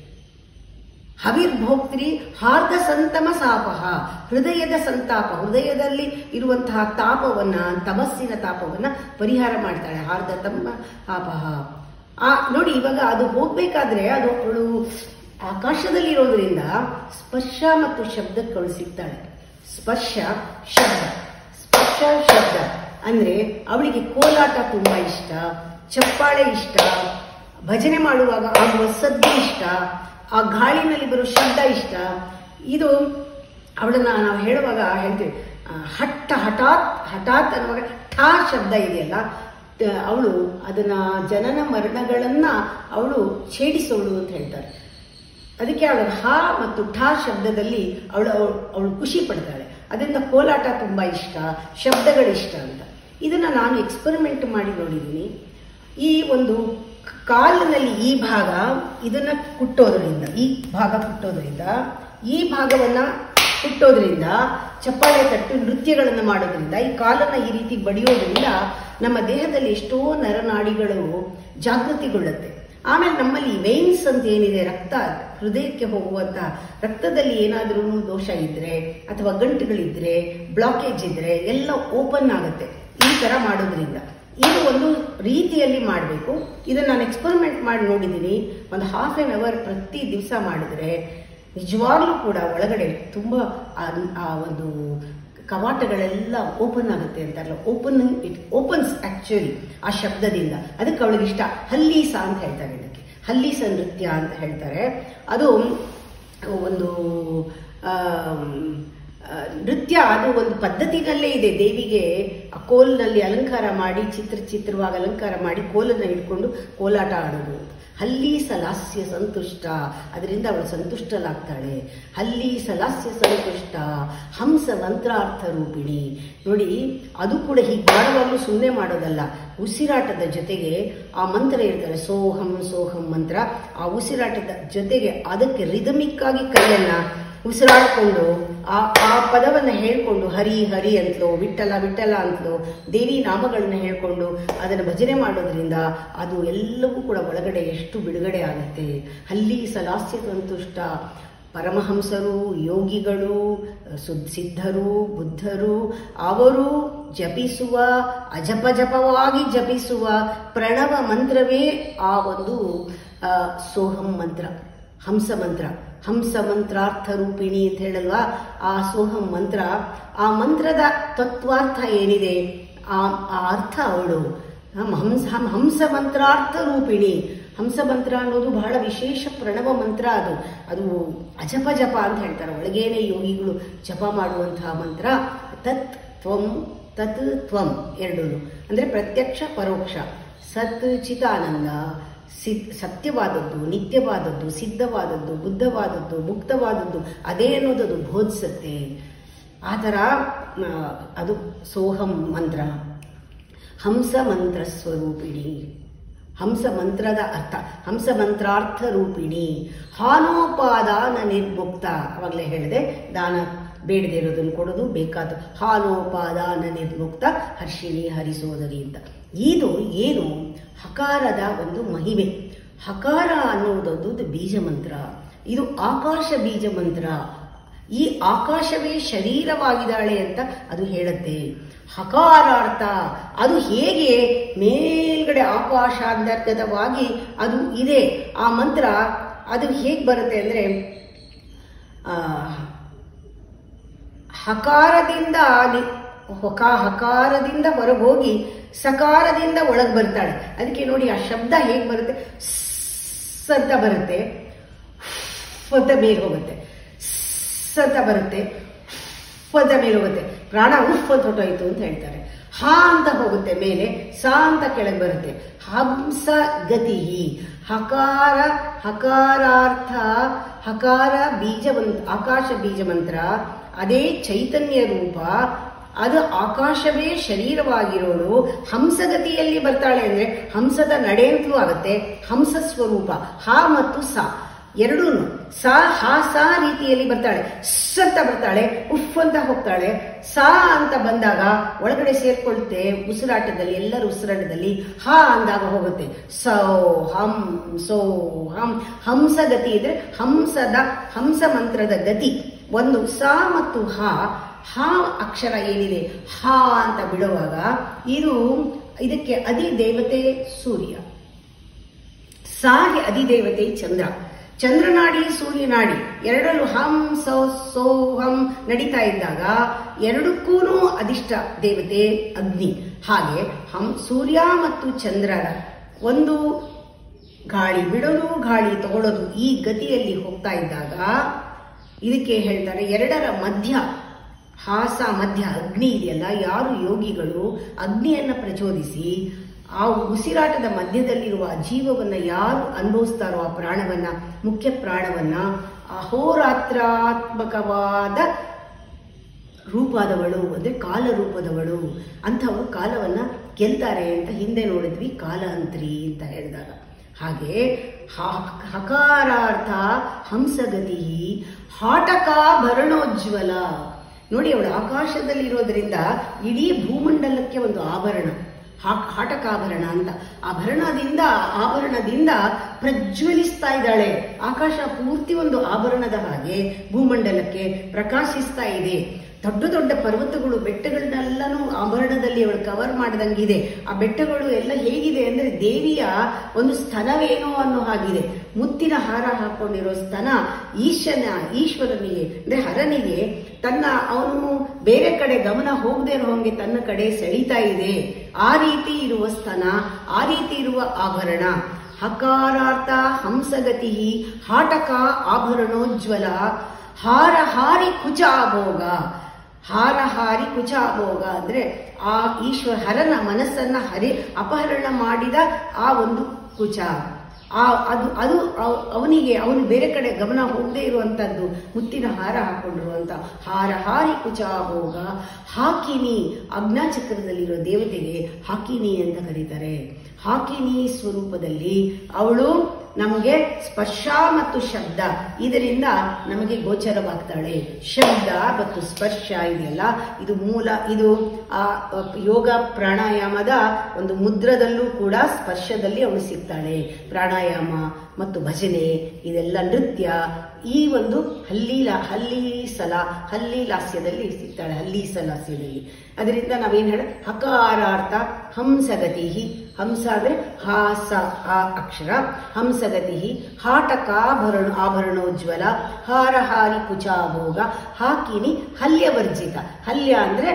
ಹವಿರ್ಭೋಕ್ತ್ರಿ ಹಾರ್ದ ಸಂತಮ ಸಾಪಹ ಹೃದಯದ ಸಂತಾಪ ಹೃದಯದಲ್ಲಿ ಇರುವಂತಹ ತಾಪವನ್ನ ತಮಸ್ಸಿನ ತಾಪವನ್ನ ಪರಿಹಾರ ಮಾಡ್ತಾಳೆ ಹಾರ್ದ ತಮ್ಮ ತಾಪಹ ಆ ನೋಡಿ ಇವಾಗ ಅದು ಹೋಗ್ಬೇಕಾದ್ರೆ ಅದು ಅವಳು ಆಕಾಶದಲ್ಲಿ ಇರೋದ್ರಿಂದ ಸ್ಪರ್ಶ ಮತ್ತು ಶಬ್ದಕ್ಕೆ ಅವಳು ಸಿಗ್ತಾಳೆ ಸ್ಪರ್ಶ ಶಬ್ದ ಸ್ಪರ್ಶ ಶಬ್ದ ಅಂದ್ರೆ ಅವಳಿಗೆ ಕೋಲಾಟ ತುಂಬಾ ಇಷ್ಟ ಚಪ್ಪಾಳೆ ಇಷ್ಟ ಭಜನೆ ಮಾಡುವಾಗ ಆಗುವ ಸದ್ದು ಇಷ್ಟ ಆ ಗಾಳಿನಲ್ಲಿ ಬರೋ ಶಬ್ದ ಇಷ್ಟ ಇದು ಅವಳನ್ನ ನಾವು ಹೇಳುವಾಗ ಹೇಳ್ತೀವಿ ಆ, ಹಟ್ಟ ಹಠಾತ್ ಹಠಾತ್ ಅನ್ನುವಾಗ ಠಾ ಶಬ್ದ ಇದೆಯಲ್ಲ ಅವಳು ಅದನ್ನ ಜನನ ಮರಣಗಳನ್ನ ಅವಳು ಛೇಡಿಸೋಳು ಅಂತ ಹೇಳ್ತಾರೆ ಅದಕ್ಕೆ ಅವಳು ಹಾ ಮತ್ತು ಠಾ ಶಬ್ದದಲ್ಲಿ ಅವಳು ಅವಳು ಖುಷಿ ಪಡ್ತಾಳೆ ಅದರಿಂದ ಕೋಲಾಟ ತುಂಬಾ ಇಷ್ಟ ಶಬ್ದಗಳಿಷ್ಟ ಅಂತ ಇದನ್ನ ನಾನು ಎಕ್ಸ್ಪೆರಿಮೆಂಟ್ ಮಾಡಿ ನೋಡಿದ್ದೀನಿ ಈ ಒಂದು ಕಾಲಿನಲ್ಲಿ ಈ ಭಾಗ ಇದನ್ನ ಕುಟ್ಟೋದ್ರಿಂದ ಈ ಭಾಗ ಕುಟ್ಟೋದ್ರಿಂದ ಈ ಭಾಗವನ್ನ ಕುಟ್ಟೋದ್ರಿಂದ ಚಪ್ಪಾಳೆ ತಟ್ಟು ನೃತ್ಯಗಳನ್ನ ಮಾಡೋದ್ರಿಂದ ಈ ಕಾಲನ್ನ ಈ ರೀತಿ ಬಡಿಯೋದ್ರಿಂದ ನಮ್ಮ ದೇಹದಲ್ಲಿ ಎಷ್ಟೋ ನರನಾಡಿಗಳು ಜಾಗೃತಿಗೊಳ್ಳುತ್ತೆ ಆಮೇಲೆ ನಮ್ಮಲ್ಲಿ ವೆಯ್ನ್ಸ್ ಅಂತ ಏನಿದೆ ರಕ್ತ ಹೃದಯಕ್ಕೆ ಹೋಗುವಂತ ರಕ್ತದಲ್ಲಿ ಏನಾದ್ರೂ ದೋಷ ಇದ್ರೆ ಅಥವಾ ಗಂಟುಗಳಿದ್ರೆ ಬ್ಲಾಕೇಜ್ ಇದ್ರೆ ಎಲ್ಲ ಓಪನ್ ಆಗುತ್ತೆ ಈ ತರ ಮಾಡೋದ್ರಿಂದ ಇದು ಒಂದು ರೀತಿಯಲ್ಲಿ ಮಾಡಬೇಕು ಇದನ್ನ ನಾನು ಎಕ್ಸ್ಪೆರಿಮೆಂಟ್ ಮಾಡಿ ನೋಡಿದ್ದೀನಿ ಒಂದು ಹಾಫ್ ಆನ್ ಅವರ್ ಪ್ರತಿ ದಿವಸ ಮಾಡಿದ್ರೆ ನಿಜವಾಗ್ಲೂ ಕೂಡ ಒಳಗಡೆ ತುಂಬ ಆ- ಆ ಒಂದು ಕವಾಟಗಳೆಲ್ಲ ಓಪನ್ ಆಗುತ್ತೆ ಅಂತಾರಲ್ಲ ಓಪನ್ ಇಟ್ ಓಪನ್ಸ್ ಆಕ್ಚುಲಿ ಆ ಶಬ್ದದಿಂದ ಅದಕ್ಕೆ ಅವಳಿಗೆ ಇಷ್ಟ ಹಲ್ಲೀಸ ಅಂತ ಹೇಳ್ತಾರೆ ಇದಕ್ಕೆ ಹಲ್ಲೀಸ ನೃತ್ಯ ಅಂತ ಹೇಳ್ತಾರೆ ಅದು ಒಂದು ಆಮ್, ಆ, ನೃತ್ಯ ಅದು ಒಂದು ಪದ್ಧತಿನಲ್ಲೇ ಇದೆ ದೇವಿಗೆ ಆ ಕೋಲ್ನಲ್ಲಿ ಅಲಂಕಾರ ಮಾಡಿ ಚಿತ್ರ ಚಿತ್ರವಾಗಿ ಅಲಂಕಾರ ಮಾಡಿ ಕೋಲನ್ನು ಹಿಡ್ಕೊಂಡು ಕೋಲಾಟ ಆಡೋದು ಹಲ್ಲಿ ಸಲಾಸ್ಯ ಸಂತುಷ್ಟ ಅದರಿಂದ ಅವಳು ಸಂತುಷ್ಟಲಾಗ್ತಾಳೆ ಹಲ್ಲಿ ಸಲಾಸ್ಯ ಸಂತುಷ್ಟ ಹಂಸ ಮಂತ್ರಾರ್ಥ ರೂಪಿಣಿ ನೋಡಿ ಅದು ಕೂಡ ಹೀಗೆ ಮಾಡುವಾಗಲೂ ಸುಮ್ಮನೆ ಮಾಡೋದಲ್ಲ ಉಸಿರಾಟದ ಜೊತೆಗೆ ಆ ಮಂತ್ರ ಇರ್ತಾರೆ ಸೋಹಂ ಸೋಹಂ ಮಂತ್ರ ಆ ಉಸಿರಾಟದ ಜೊತೆಗೆ ಅದಕ್ಕೆ ರಿದಮಿಕ್ ಆಗಿ ಕೈಯನ್ನ ಉಸಿರಾಡಿಕೊಂಡು ಆ ಆ ಪದವನ್ನ ಹೇಳ್ಕೊಂಡು ಹರಿ ಹರಿ ಅಂತಲೋ ವಿಠಲ ವಿಠಲ ಅಂತಲೋ ದೇವಿ ನಾಮಗಳನ್ನ ಹೇಳ್ಕೊಂಡು ಅದನ್ನು ಭಜನೆ ಮಾಡೋದ್ರಿಂದ ಅದು ಎಲ್ಲವೂ ಕೂಡ ಒಳಗಡೆ ಎಷ್ಟು ಬಿಡುಗಡೆ ಆಗುತ್ತೆ ಅಲ್ಲಿ ಸಲಾಸ್ಯ ಸಂತುಷ್ಟ ಪರಮಹಂಸರು ಯೋಗಿಗಳು ಸುದ್ ಸಿದ್ಧರು ಬುದ್ಧರು ಅವರು ಜಪಿಸುವ ಅಜಪಜಪವಾಗಿ ಜಪಿಸುವ ಪ್ರಣವ ಮಂತ್ರವೇ ಆ ಒಂದು ಆ, ಸೋಹಂ ಮಂತ್ರ ಹಂಸ ಮಂತ್ರ ಹಂಸ ಮಂತ್ರಾರ್ಥ ರೂಪಿಣಿ ಅಂತ ಹೇಳಲ್ವಾ ಆ ಸೋಹಂ ಮಂತ್ರ ಆ ಮಂತ್ರದ ತತ್ವಾರ್ಥ ಏನಿದೆ ಆ ಆ ಅರ್ಥ ಅವಳು ಹಂ- ಹಂಸ ಹಂ- ಹಂಸ ಮಂತ್ರಾರ್ಥ ರೂಪಿಣಿ ಹಂಸ ಮಂತ್ರ ಅನ್ನೋದು ಬಹಳ ವಿಶೇಷ ಪ್ರಣವ ಮಂತ್ರ ಅದು ಅದು ಅಜಪ ಜಪ ಅಂತ ಹೇಳ್ತಾರೆ ಒಳಗೇನೆ ಯೋಗಿಗಳು ಜಪ ಮಾಡುವಂತಹ ಮಂತ್ರ ತತ್ ತ್ವಂ ತತ್ ತ್ವಂ ಎರಡೂ ಅಂದ್ರೆ ಪ್ರತ್ಯಕ್ಷ ಪರೋಕ್ಷ ಸತ್ ಚಿತಾನಂದ ಸಿದ್ ಸತ್ಯವಾದದ್ದು ನಿತ್ಯವಾದದ್ದು ಸಿದ್ಧವಾದದ್ದು ಬುದ್ಧವಾದದ್ದು ಮುಕ್ತವಾದದ್ದು ಅದೇ ಅನ್ನೋದು ಅದು ಬೋಧಿಸುತ್ತೆ ಆ ಥರ ಆ, ಅದು ಸೋಹಂ ಮಂತ್ರ ಹಂಸ ಮಂತ್ರ ಸ್ವರೂಪಿಣಿ ಹಂಸ ಮಂತ್ರದ ಅರ್ಥ ಹಂಸ ಮಂತ್ರಾರ್ಥ ರೂಪಿಣಿ ಹಾನೋಪಾದಾನ ನಿರ್ಮುಕ್ತ ಅವಾಗಲೇ ಹೇಳಿದೆ ದಾನ ಬೇಡದೆ ಇರೋದನ್ನು ಕೊಡೋದು ಬೇಕಾದ ಹಾನೋಪಾದಾನ ನಿರ್ಮುಕ್ತ ಹರ್ಷಿಣಿ ಹರಿಸೋದರಿ ಅಂತ ಇದು ಏನು ಹಕಾರದ ಒಂದು ಮಹಿಮೆ ಹಕಾರ ಅನ್ನುವುದೊಂದು ಬೀಜ ಮಂತ್ರ ಇದು ಆಕಾಶ ಬೀಜ ಮಂತ್ರ ಈ ಆಕಾಶವೇ ಶರೀರವಾಗಿದ್ದಾಳೆ ಅಂತ ಅದು ಹೇಳುತ್ತೆ ಹಕಾರಾರ್ಥ ಅದು ಹೇಗೆ ಮೇಲ್ಗಡೆ ಆಕಾಶಾಂತರ್ಗತವಾಗಿ ಅದು ಇದೆ ಆ ಮಂತ್ರ ಅದು ಹೇಗೆ ಬರುತ್ತೆ ಅಂದ್ರೆ ಆ, ಹಕಾರದಿಂದ ನಿ- ಹೊಕ ಹಕಾರದಿಂದ ಹೊರಗೋಗಿ ಸಕಾರದಿಂದ ಒಳಗೆ ಬರ್ತಾಳೆ ಅದಕ್ಕೆ ನೋಡಿ ಆ ಶಬ್ದ ಹೇಗೆ ಬರುತ್ತೆ ಸ್ ಅಂತ ಬರುತ್ತೆ ಫ್ ಅಂತ ಮೇಲೆ ಹೋಗುತ್ತೆ ಸ್ ಅಂತ ಬರುತ್ತೆ ಫ್ ಅಂತ ಮೇಲೆ ಹೋಗುತ್ತೆ ಪ್ರಾಣ ಉಫ್ ಅಂತ ಹೊಟ್ಟೋಯ್ತು ಅಂತ ಹೇಳ್ತಾರೆ ಹಾ ಅಂತ ಹೋಗುತ್ತೆ ಮೇಲೆ ಸಾ ಅಂತ ಕೆಳಗೆ ಬರುತ್ತೆ ಹಂಸ ಗತಿ ಹಕಾರ ಹಕಾರಾರ್ಥ ಹಕಾರ ಬೀಜ ಮಂತ್ರ ಆಕಾಶ ಬೀಜ ಮಂತ್ರ ಅದೇ ಚೈತನ್ಯ ರೂಪ ಅದು ಆಕಾಶವೇ ಶರೀರವಾಗಿರೋಳು ಹಂಸಗತಿಯಲ್ಲಿ ಬರ್ತಾಳೆ ಅಂದ್ರೆ ಹಂಸದ ನಡೆ ಅಂತಲೂ ಆಗುತ್ತೆ ಹಂಸ ಸ್ವರೂಪ ಹ ಮತ್ತು ಸ ಎರಡೂ ಸ ಹ ಸ ರೀತಿಯಲ್ಲಿ ಬರ್ತಾಳೆ ಸ್ ಅಂತ ಬರ್ತಾಳೆ ಉಫ್ ಅಂತ ಹೋಗ್ತಾಳೆ ಸ ಅಂತ ಬಂದಾಗ ಒಳಗಡೆ ಸೇರ್ಕೊಳುತ್ತೆ ಉಸಿರಾಟದಲ್ಲಿ ಎಲ್ಲರ ಉಸಿರಾಟದಲ್ಲಿ ಹ ಅಂದಾಗ ಹೋಗುತ್ತೆ ಸೌ ಹಂ ಸೋ ಹಂ ಹಂಸ ಗತಿ ಇದ್ರೆ ಹಂಸದ ಹಂಸ ಮಂತ್ರದ ಗತಿ ಒಂದು ಸ ಮತ್ತು ಹ ಹ ಅಕ್ಷರ ಏನಿದೆ ಹ ಅಂತ ಬಿಡುವಾಗ ಇದು ಇದಕ್ಕೆ ಅಧಿದೇವತೆ ಸೂರ್ಯ ಸಾಗೆ ಅಧಿದೇವತೆ ಚಂದ್ರ ಚಂದ್ರನಾಡಿ ಸೂರ್ಯನಾಡಿ ಎರಡಲ್ಲೂ ಹಂ ಸೌ ಸೋ ಹಂ ನಡೀತಾ ಇದ್ದಾಗ ಎರಡಕ್ಕೂ ಅಧಿಷ್ಠ ದೇವತೆ ಅಗ್ನಿ ಹಾಗೆ ಹಂ ಸೂರ್ಯ ಮತ್ತು ಚಂದ್ರರ ಒಂದು ಗಾಳಿ ಬಿಡೋದು ಗಾಳಿ ತಗೊಳ್ಳೋದು ಈ ಗತಿಯಲ್ಲಿ ಹೋಗ್ತಾ ಇದ್ದಾಗ ಇದಕ್ಕೆ ಹೇಳ್ತಾರೆ ಎರಡರ ಮಧ್ಯ ಹಾಸ ಮಧ್ಯ ಅಗ್ನಿ ಇದೆಯಲ್ಲ ಯಾರು ಯೋಗಿಗಳು ಅಗ್ನಿಯನ್ನ ಪ್ರಚೋದಿಸಿ ಆ ಉಸಿರಾಟದ ಮಧ್ಯದಲ್ಲಿರುವ ಜೀವವನ್ನ ಯಾರು ಅನುಭವಿಸ್ತಾರೋ ಆ ಪ್ರಾಣವನ್ನ ಮುಖ್ಯ ಪ್ರಾಣವನ್ನ ಅಹೋರಾತ್ರಾತ್ಮಕವಾದ ರೂಪಾದವಳು ಅಂದ್ರೆ ಕಾಲ ರೂಪದವಳು ಅಂಥವರು ಕಾಲವನ್ನ ಗೆಲ್ತಾರೆ ಅಂತ ಹಿಂದೆ ನೋಡಿದ್ವಿ ಕಾಲ ಅಂತ್ರಿ ಅಂತ ಹೇಳಿದಾಗ ಹಾಗೆ ಹ- ಹಕಾರಾರ್ಥ ಹಂಸಗತಿ ಹಾಟಕ ಭರಣೋಜ್ವಲ ನೋಡಿ ಅವಳು ಆಕಾಶದಲ್ಲಿರೋದ್ರಿಂದ ಇಡೀ ಭೂಮಂಡಲಕ್ಕೆ ಒಂದು ಆಭರಣ ಹಾ- ಹಾಟಕಾಭರಣ ಅಂತ ಆಭರಣದಿಂದ ಆಭರಣದಿಂದ ಪ್ರಜ್ವಲಿಸ್ತಾ ಇದ್ದಾಳೆ ಆಕಾಶ ಪೂರ್ತಿ ಒಂದು ಆಭರಣದ ಹಾಗೆ ಭೂಮಂಡಲಕ್ಕೆ ಪ್ರಕಾಶಿಸ್ತಾ ಇದೆ ದೊಡ್ಡ ದೊಡ್ಡ ಪರ್ವತಗಳು ಬೆಟ್ಟಗಳನ್ನೆಲ್ಲನೂ ಆಭರಣದಲ್ಲಿ ಅವಳು ಕವರ್ ಮಾಡಿದಂಗಿದೆ ಆ ಬೆಟ್ಟಗಳು ಎಲ್ಲ ಹೇಗಿದೆ ಅಂದ್ರೆ ದೇವಿಯ ಒಂದು ಸ್ತನವೇನೋ ಅನ್ನೋ ಹಾಗಿದೆ ಮುತ್ತಿನ ಹಾರ ಹಾಕೊಂಡಿರೋ ಸ್ತನ ಈಶನ ಈಶ್ವರನಿಗೆ ಅಂದ್ರೆ ಹರನಿಗೆ ತನ್ನ ಅವನು ಬೇರೆ ಕಡೆ ಗಮನ ಹೋಗದೆ ಇರೋ ಹಂಗೆ ತನ್ನ ಕಡೆ ಸೆಳೀತಾ ಇದೆ ಆ ರೀತಿ ಇರುವ ಸ್ತನ ಆ ರೀತಿ ಇರುವ ಆಭರಣ ಹಕಾರಾರ್ಥ ಹಂಸಗತಿ ಹಾಟಕ ಆಭರಣೋಜ್ವಲ ಹಾರ ಹಾರಿ ಕುಚಾಭೋಗ ಹಾರ ಹಾರಿ ಕುಚಾಭೋಗ ಅಂದ್ರೆ ಆ ಈಶ್ವರ ಹರನ ಮನಸ್ಸನ್ನ ಹರಿ ಅಪಹರಣ ಮಾಡಿದ ಆ ಒಂದು ಕುಚ ಆ ಅದು ಅದು ಅವ್- ಅವನಿಗೆ ಅವನು ಬೇರೆ ಕಡೆ ಗಮನ ಹೋಗದೆ ಇರುವಂತದ್ದು ಮುತ್ತಿನ ಹಾರ ಹಾಕೊಂಡಿರುವಂತ ಹಾರ ಹಾರಿ ಕುಚಾಭೋಗ ಹಾಕಿನಿ ಅಗ್ನಾಚಕ್ರದಲ್ಲಿರೋ ದೇವತೆಗೆ ಹಾಕಿನಿ ಅಂತ ಕರೀತಾರೆ ಹಾಕಿನಿ ಸ್ವರೂಪದಲ್ಲಿ ಅವಳು ನಮಗೆ ಸ್ಪರ್ಶ ಮತ್ತು ಶಬ್ದ ಇದರಿಂದ ನಮಗೆ ಗೋಚರವಾಗ್ತಾಳೆ ಶಬ್ದ ಮತ್ತು ಸ್ಪರ್ಶ ಇದೆಯಲ್ಲ ಇದು ಮೂಲ ಇದು ಆ ಯೋಗ ಪ್ರಾಣಾಯಾಮದ ಒಂದು ಮುದ್ರದಲ್ಲೂ ಕೂಡ ಸ್ಪರ್ಶದಲ್ಲಿ ಅವಳು ಸಿಗ್ತಾಳೆ ಪ್ರಾಣಾಯಾಮ ಮತ್ತು ಭಜನೆ ಇದೆಲ್ಲ ನೃತ್ಯ ಈ ಒಂದು ಹಲ್ಲೀಲ ಹಲ್ಲೀಸಲ ಹಲ್ಲೀಲಾಸ್ಯದಲ್ಲಿ ಸಿಗ್ತಾಳೆ ಹಲ್ಲೀಸಲಾಸ್ಯದಲ್ಲಿ ಅದರಿಂದ ನಾವೇನ್ ಹೇಳ ಹಕಾರಾರ್ಥ ಹಂಸಗತಿ ಹಂಸ ಅಂದ್ರೆ ಹಾಸ ಆ ಅಕ್ಷರ ಹಂಸಗತಿ ಹಾಟಕಾಭರಣ ಆಭರಣೋಜ್ವಲ ಹಾರ ಹಾರಿ ಕುಚಾಭೋಗ ಹಾಕಿನಿ ಹಲ್ಯವರ್ಜಿತ ಹಲ್ಯ ಅಂದ್ರೆ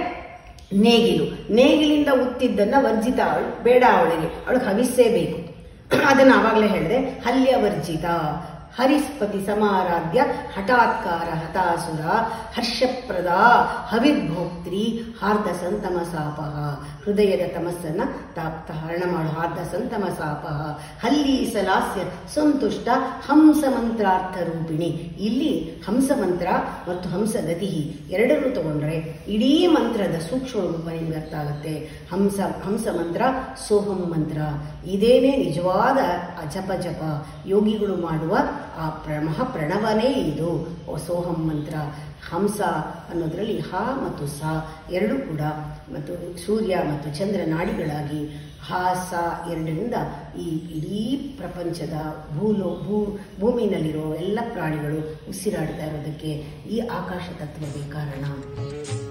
ನೇಗಿಲು ನೇಗಿಲಿಂದ ಉತ್ತಿದ್ದನ್ನ ವರ್ಜಿತ ಅವಳು ಬೇಡ ಅವಳಿಗೆ ಅವಳಿಗೆ ಹವಿಸ್ಸೇಬೇಕು ಅದನ್ನ ಆವಾಗಲೇ ಹೇಳಿದೆ ಹಲ್ಯವರ್ಜಿತ ಹರಿಸ್ಪತಿ ಸಮಾರಾಧ್ಯ ಹಠಾತ್ಕಾರ ಹತಾಸುರ ಹರ್ಷಪ್ರದ ಹವಿರ್ಭೋಕ್ತ್ರಿ ಹಾರ್ದ ಸಂತಮ ಸಾಪಹ ಹೃದಯದ ತಮಸ್ಸನ್ನ ತಾಪ್ತ ಹರಣ ಮಾಡು ಹಾರ್ದ ಸಂತಮ ಸಾಪಹ ಹಲ್ಲೀಸಲಾಸ್ಯ ಸಂತುಷ್ಟ ಹಂಸ ಮಂತ್ರಾರ್ಥ ರೂಪಿಣಿ ಇಲ್ಲಿ ಹಂಸ ಮಂತ್ರ ಮತ್ತು ಹಂಸ ಗತಿ ಎರಡನ್ನೂ ತಗೊಂಡ್ರೆ ಇಡೀ ಮಂತ್ರದ ಸೂಕ್ಷ್ಮ ರೂಪ ನಿಮ್ಗೆ ಅರ್ಥ ಆಗುತ್ತೆ ಹಂಸ ಹಂಸ ಮಂತ್ರ ಸೋಹಂ ಮಂತ್ರ ಇದೇನೇ ನಿಜವಾದ ಆ ಜಪ ಜಪ ಯೋಗಿಗಳು ಮಾಡುವ ಆ ಪ್ರ ಮಹಾಪ್ರಣವನೇ ಇದು ಓ ಸೋಹಂ ಮಂತ್ರ ಹಂಸ ಅನ್ನೋದ್ರಲ್ಲಿ ಹ ಮತ್ತು ಸ ಎರಡೂ ಕೂಡ ಮತ್ತು ಸೂರ್ಯ ಮತ್ತು ಚಂದ್ರ ನಾಡಿಗಳಾಗಿ ಹ ಸ ಎರಡರಿಂದ ಈ ಇಡೀ ಪ್ರಪಂಚದ ಭೂಲೋ ಭೂ ಭೂಮಿನಲ್ಲಿರೋ ಎಲ್ಲ ಪ್ರಾಣಿಗಳು ಉಸಿರಾಡ್ತಾ ಇರೋದಕ್ಕೆ ಈ ಆಕಾಶ ತತ್ವವೇ ಕಾರಣ